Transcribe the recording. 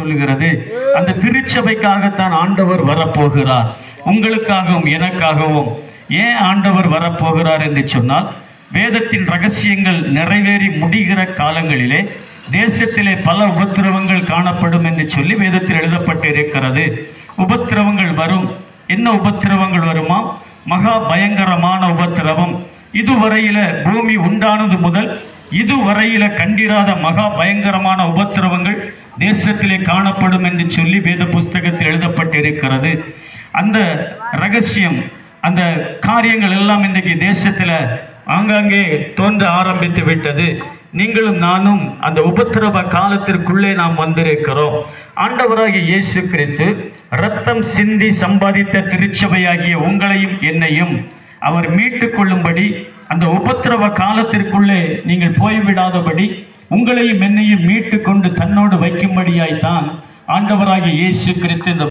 சொல்லுகிறது அந்த திருச்சபைக்காகத்தான் ஆண்டவர் வரப்போகிறார் உங்களுக்காகவும் எனக்காகவும் ஏன் ஆண்டவர் வரப்போகிறார் என்று சொன்னால் வேதத்தின் ரகசியங்கள் நிறைவேறி முடிகிற காலங்களிலே தேசத்திலே பல உபத்திரவங்கள் காணப்படும் என்று சொல்லி வேதத்தில் எழுதப்பட்டிருக்கிறது உபத்திரவங்கள் வரும் என்ன உபத்திரவங்கள் வருமா மகா பயங்கரமான உபத்திரவம் இதுவரையில பூமி உண்டானது முதல் இதுவரையில கண்டிராத மகா பயங்கரமான உபத்திரவங்கள் தேசத்திலே காணப்படும் என்று சொல்லி வேத புஸ்தகத்தில் எழுதப்பட்டிருக்கிறது அந்த ரகசியம் அந்த காரியங்கள் எல்லாம் இன்றைக்கு தேசத்தில் ஆங்காங்கே தோன்ற ஆரம்பித்து விட்டது நீங்களும் நானும் அந்த உபத்திரவ காலத்திற்குள்ளே நாம் வந்திருக்கிறோம் ஆண்டவராகிய இயேசு கிறிஸ்து ரத்தம் சிந்தி சம்பாதித்த திருச்சபையாகிய உங்களையும் என்னையும் அவர் மீட்டுக் கொள்ளும்படி அந்த உபத்திரவ காலத்திற்குள்ளே நீங்கள் போய்விடாதபடி உங்களையும் என்னையும் மீட்டு கொண்டு தன்னோடு வைக்கும்படியாய்த்தான் ஆண்டவராகிய இயேசு கிறிஸ்து இந்த